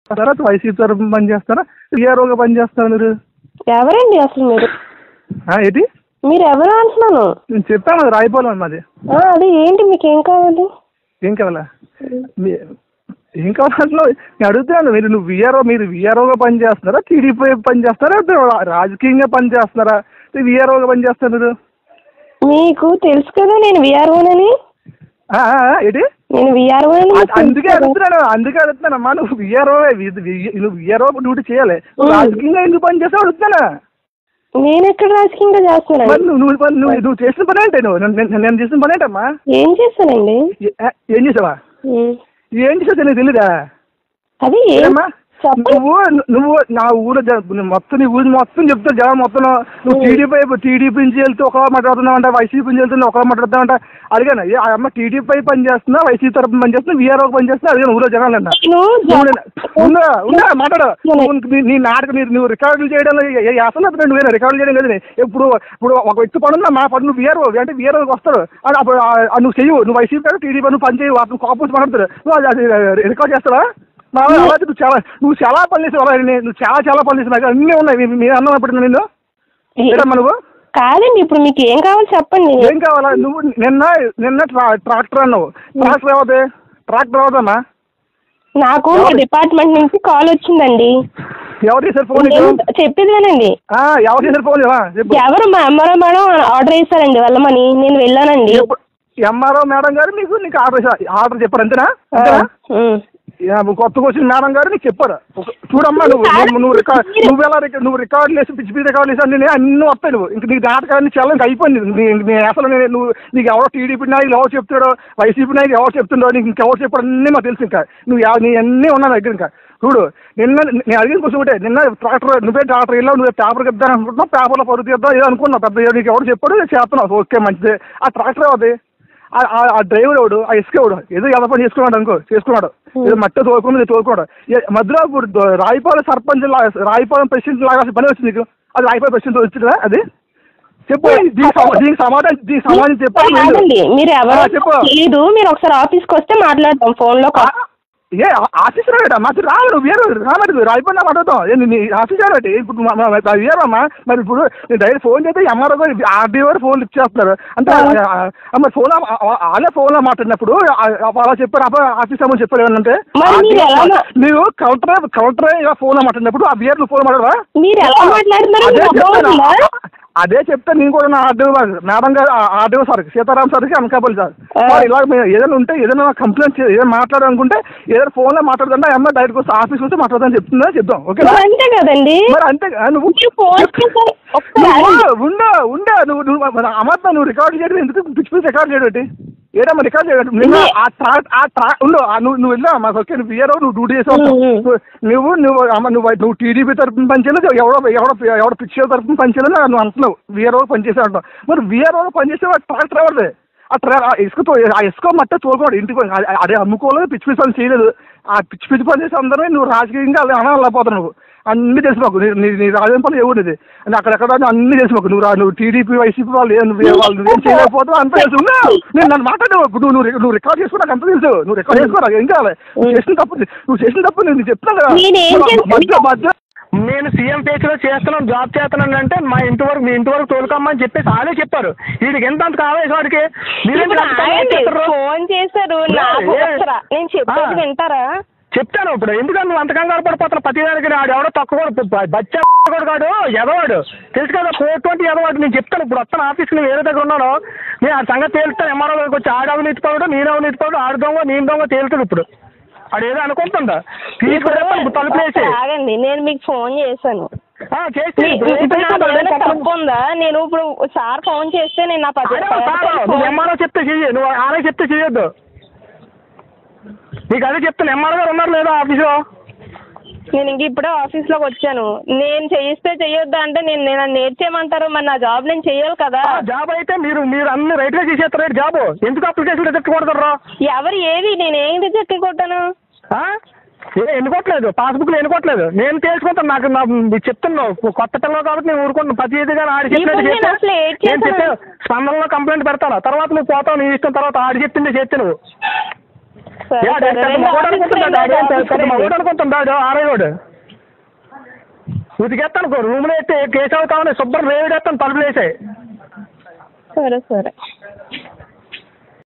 తర్వాత వైసీపీ తరఫున పనిచేస్తారా విఆర్ఓగా పనిచేస్తారా మీరు ఎవరండి అసలు మీరు ఆ, ఏంటి మీరు ఎవరు అంటున్నాను నేను చెప్పాను అది రాయిపోలేం మాది ఆ, అదే ఏంటి మీకు ఏం కావాలి ఏం కావాలా మీ- ఏం కావాలంటున్నావు నేను అడుగుతాను మీరు నువ్వు విఆర్ఓ మీరు విఆర్ఓగా పనిచేస్తున్నారా టీడీపీ పనిచేస్తారా లేకపోతే రాజకీయంగా పనిచేస్తున్నారా విఆర్ఓగా పనిచేస్తారు మీరు మీకు తెలుసు కదా నేను విఆర్ఓనని ఆ, ఆ, ఆ, ఏంటి నేను విఆర్ఓనని మీకు అ- అందుకే తెలుసు కదా. అడుగుతున్నాను అందుకే అడుగుతున్నానమ్మా నువ్వు విఆర్ఓ నువ్వు విఆర్ఓ డ్యూటీ చేయాలి నువ్వు ఉం. రాజకీయంగా ఎందుకు పని చేస్తావు అడుగుతానా నేను ఎక్కడ రాజకీయంగా మరి చేస్తున్నాను నువ్వు నువ్వు పని- నువ్వు నువ్వు చేసిన పని ఏంటి నువ్వు నేను- నేను నేను చేసిన పని ఏంటమ్మా ఏం చేస్తానండి ఏ- ఏ- ఏం చేసావా ఉమ్. ఏం చేసావు నీకు తెలీదా అది ఏం ఏమ్మా చెప్పండి నువ్వు నువ్వు నా ఊరు జ- మొత్తం నీ ఊరు మొత్తం చెప్తావు జనం మొత్తం నువ్వు ఉం. టీడీపీ టీడీపీ నుంచి వెళ్తే ఒకలా మాట్లాడుతున్నావు అంట వైసీపీ నుంచి వెళ్తే ఒకలా మాట్లాడుతున్నావు అంట అడిగాను ఏ, ఆ అమ్మ టీడీపీ పని చేస్తున్నా వైసీపీ తరఫున పని చేస్తున్నా వీఆర్ఓ పని చేస్తున్నా అడిగాను ఊళ్ళో జనాలు అన్న నేను నువ్వు జ- నేను- ఉందా ఉందా మాట్లాడు నేను- నువ్వు నీ- నీ నాటకం నీ- నువ్వు రికార్డులు చేయడం అసలు నువ్వు రికార్డులు చేయడం కదా ఇప్పుడు ఇప్పుడు ఒక వ్యక్తి పని ఉందా మా పని నువ్వు వీఆర్ఓ అంటే వీఆర్ఓకి వస్తాడు అది అప్పుడు ఆ- ఆ నువ్వు చెయ్యవు నువ్వు వైసీపీ కాదు టీడీపీ నువ్వు పని చేయవు అతను కోపం వచ్చి మాట్లాడతాడు నువ్వు అది- అది రికార్డ్ చేస్తావా మా అలా అయితే నువ్వు చాలా నువ్వు చాలా పనులు చేసావు అలా నీ- నువ్వు చాలా చాలా పనులు చేసావు నాకు అన్నీ ఉన్నాయి మీ- మీ అన్నం అప్పుడు నిన్ను ఏడమ్మా నువ్వు కాదండి ఇప్పుడు మీకు ఏం కావాలి చెప్పండి ఏం కావాలా నువ్వు నిన్న నిన్న ట్రా- ట్రాక్టర్ అన్నావు ట్రాక్టర్ ఏమవుతుంది ట్రాక్టర్ అవుతామా నాకు మీ డిపార్ట్మెంట్ నుంచి కాల్ వచ్చిందండి ఎవరు చేశారు ఫోన్ నేను నీకు? చెప్పేది వినండి ఆ, ఎవరు చేశారు ఫోన్ ఇవ్వ? చెప్పు ఎవరు మా ఎంఆర్ఓ మేడం ఆర్డర్ చేశారండి వెళ్ళమని నేను వెళ్ళానండి ఎంఆర్ఓ మేడం గారు నీకు నీకు ఆర్డర్ చేశారు. ఆర్డర్ చెప్పారు అంతేనా ఆ, అంతేనా ఉమ్. యా, కొత్తగా వచ్చిన మేడం గారు నీకు చెప్పారు ఒక- చూడమ్మా నువ్వు నువ్వు నువ్వు రికార్డ్ నువ్వు ఎలా రిక- నువ్వు రికార్డులు వేసి పిచ్చి పిచ్చి రికార్డులు వేసి అన్ని అన్ని వస్తాయి నువ్వు ఇంక నీకు నాటకాన్ని చాలా ఇంకా అయిపోయింది నీ- నీ అసలు నేను నువ్వు నీకు ఎవరో టీడీపీ నాయకులు ఎవరు చెప్తాడో వైసీపీ నాయకులు ఎవరు చెప్తుండో నీకు ఇంకెవరు చెప్పాడు అన్నీ మాకు తెలుసు ఇంకా నువ్వు ఎవ- నీ అన్నీ ఉన్నాయి నా దగ్గర ఇంకా చూడు నిన్న నేను అడిగిన కోసం ఒకటే నిన్న ట్రాక్టర్ నువ్వే ట్రాక్టర్ వెళ్ళావు నువ్వే పేపర్ ఇద్దాం అనుకుంటున్నావు పేపర్లో పరుగు తీద్దాం ఏదో అనుకున్నావు పెద్ద నీకు ఎవరు చెప్పాడు చేస్తున్నావు ఓకే మంచిదే ఆ ట్రాక్టర్ అవుతుంది ఆ- ఆ- ఆ డ్రైవర్ ఎవడు ఆ ఇసుక ఎవడు ఏదో ఎలా పని చేసుకున్నాడు అనుకో చేసుకున్నాడు ఏదో మట్టి తోలుకున్నది తోలుకున్నాడు ఏ- మధ్యలో ఇప్పుడు ద- రాయపాలెం సర్పంచ్ లా రాయపాలెం ప్రెసిడెంట్ లాగా పని వచ్చింది నీకు అది రాయపాలెం ప్రెసిడెంట్ వచ్చిందా అది చెప్పు దీనికి సమా- దీనికి సమాధానం దీనికి సమాధానం చెప్పాలి నేను. కాదండి మీరు ఎవరు ఆ, చెప్పు. తెలీదు మీరు ఒకసారి ఆఫీస్కి వస్తే మాట్లాడదాం ఫోన్ లో ఆ- ఏ ఆఫీస్ రాడా మాకు రావు నువ్వు వేరు రామడు రాయిపోయినా అడుగుతాం ఏ నీ ఆఫీస్ రాబట్టి ఇప్పుడు మా- మా- మా వేరమ్మా మరి ఇప్పుడు నేను డైరెక్ట్ ఫోన్ చేస్తే ఎంఆర్ఓ గారు ఆర్డీ గారు ఫోన్ లిఫ్ట్ చేస్తున్నారు అంటే ఆ- ఆ- మరి ఫోన్ వాళ్ళే ఫోన్లో మాట్లాడినప్పుడు ఆ- ఆ- అలా చెప్పారు అప్పుడు ఆఫీస్ అమ్మని చెప్పారు ఏమనంటే మరి మీరు ఎలా మా- మీరు కౌంటర్ కౌంటర్ ఇలా ఫోన్లో మాట్లాడినప్పుడు ఆ బియర్ నువ్వు ఫోన్ మాట్లాడరా మీరు ఎలా మాట్లాడుతున్నారో అదే మీకు చెప్తాను అర్థమవుతుందా? అదే చెప్తే నేను కూడా నా ఆర్డీఓ మేడం గారు ఆర్డీఓ సార్ సీతారాం సార్కి అనకాపల్లి సార్ ఆ. సార్ ఇలా మీరు ఏదైనా ఉంటే ఏదైనా కంప్లైంట్ ఏదైనా మాట్లాడాలనుకుంటే ఏదైనా ఫోన్లో మాట్లాడుతుంటే అమ్మ డైరెక్ట్ వస్తే ఆఫీస్ వస్తే మాట్లాడదని చెప్తుందా చెప్దాం ఓకే మరి అంతే కదండి మరి అంతే ఆ, నువ్వు మీరు ఫోన్ చేశారు. ఒకసారి నువ్వు అడగండి. ఉండు ఉండు నువ్వు నువ్వు మన అమర్త నువ్వు రికార్డ్ చేయడం ఎందుకు పిచ్చి పిచ్చి రికార్డ్ చేయడం ఏంటి? ఏడమ్మా రికార్డ్ చేయడం నిన్న ఇది- ఆ ట్రా ఆ ట్రా ఉండు ఆ నువ్వు నువ్వు వెళ్ళావు మాకు ఓకే నువ్వు ఇయర్ నువ్వు డ్యూటీ చేసావు ఉమ్, ఉమ్. నువ్వు నువ్వు అమ్మ నువ్వు నువ్వు టీడీపీ తరఫున పనిచేయలేదు ఎవడో ఎవడో ఎవడో పిక్చర్ తరఫున పనిచేయలేదు నువ్వు అంటున్నావు విఆర్ఓ పనిచేసే అంటావు మరి విఆర్ఓ పనిచేసే ట్రాక్టర్ ఎవరిది ఆ ట్రా ఆ ఇసుకతో ఆ ఇసుక మట్ట తోలుకోడు ఇంటికి పోయి. అది- అదే అమ్ముకోలేదు పిచ్చి పిచ్చి పని చేయలేదు ఆ పిచ్చి పిచ్చి పని చేసే అందరూ నువ్వు రాజకీయంగా అది అనాలపోతావు నువ్వు అన్ని తెలుసు మాకు నీ- నీ నీ రాజధాని పనులు ఎవరు ఇది అని అక్కడెక్కడ అన్ని తెలుసు మాకు నువ్వు రా- నువ్వు టీడీపీ వైసీపీ వాళ్ళు ఏ- నువ్వు ఏ- వాళ్ళు నువ్వేం చేయలేకపోతావు అంత తెలుసు ఉన్నా నేను నన్ను మాట్లాడు నువ్వు నువ్వు రి- నువ్వు రికార్డ్ చేసుకో నాకు అంత తెలుసు నువ్వు రికార్డ్ చేసుకో నాకు ఏం కావాలి నువ్వు చేసిన తప్పు నువ్వు చేసిన తప్పు నేను చెప్తున్నా కదా నేనేం చేశాను? మధ్య మధ్య నేను సీఎం పేజ్ లో చేస్తున్నాను జాబ్ చేస్తున్నాను అంటే మా ఇంటి వరకు మీ ఇంటి వరకు తోలుకమ్మని చెప్పేసి వాళ్ళే చెప్పారు వీడికి ఎంత అంత కావాలి వాడికి మీరెందుకు ఇప్పుడు అంత ఆగండి. చేస్తారు? ఫోన్ చేశారు నాకు ఏ- అవసరా? నేను చెప్పేది ఆ. వింటారా చెప్తాను ఇప్పుడు ఎందుకంటే నువ్వు అంత కంగారు పడిపోతున్నా ప్రతి దానికి ఆడు ఎవడో తక్కువ బచ్చా కూడా కాడు ఎదవాడు తెలుసు కదా ఫోర్ ట్వంటీ ఎదవాడు నేను చెప్తాను ఇప్పుడు వస్తాను ఆఫీస్కి నేను వేరే దగ్గర ఉన్నాను నేను ఆ సంగతి తేలుతాను ఎంఆర్ఓ దగ్గరికి వచ్చి ఆడు అవినీతి పడు నేను అవినీతి పడు ఆడు దొంగ నేను దొంగ తేలుతాడు ఇప్పుడు ఆడు ఏదో అనుకుంటుందా తీసుకుని తలుపు వేసి ఆగండి నేను మీకు ఫోన్ చేశాను ఆ, చేసి మీ- ఇప్పుడు ఏం ఇప్పుడు నా చేస్తావు? ఏదైనా ఏం తప్పు ఉందా నేను ఇప్పుడు సార్ ఫోన్ చేస్తే నేను నా పది అదే కాదు, నువ్వు ఎంఆర్ఓ చెప్తే చెయ్యి నువ్వు ఆలే చెప్తే చెయ్యొద్దు నీకు అదే చెప్తాను ఎంఆర్ఓ గారు ఉన్నారు లేదా ఆఫీసులో నేను ఇంక ఇప్పుడే ఆఫీస్ లోకి వచ్చాను నేను చేయిస్తే చెయ్యొద్దా అంటే నేను నేను నేర్చేయమంటారు మరి నా జాబ్ నేను చెయ్యాలి కదా ఆ జాబ్ అయితే మీరు మీరు అన్ని రైట్ గా చేసేస్తారు జాబ్ ఎందుకు అప్లికేషన్ రిజెక్ట్ కొడతారు ఎవరు ఏది నేను ఏం రిజెక్ట్ కొట్టాను ఆ? ఏ ఎన్నుకోవట్లేదు పాస్బుక్ లో ఎన్నుకోవట్లేదు నేను తెలుసుకుంటాను నాకు నా మీరు చెప్తున్నావు కొత్త పిల్లలు కాబట్టి నేను ఊరుకుంటున్నాను ప్రతి ఏది కానీ ఆడి చెప్పినట్టు ఇప్పుడు నేను చేస్తే అసలు ఏడ్ నేను చెప్పే చేశాను. స్పందనలో కంప్లైంట్ పెడతాను తర్వాత నువ్వు పోతావు నీ ఇష్టం తర్వాత ఆడి చెప్పిందే చేస్తే నువ్వు సరే, ఏ, ఆడు సరే. పెద్ద రెండు మగవాడు ఆఫీసులు అనుకుంటున్నాడు, ఆడు వెళ్ళాలి, పెద్ద ఆఫీసులు మగవాడు అనుకుంటున్నాడు ఆరేవాడు ఉతికేస్తాను రూమ్లో ఎట్టి కేసు అవుతామని శుభ్రం రేవిడేస్తాను తలుపులు వేసాయి సరే సరే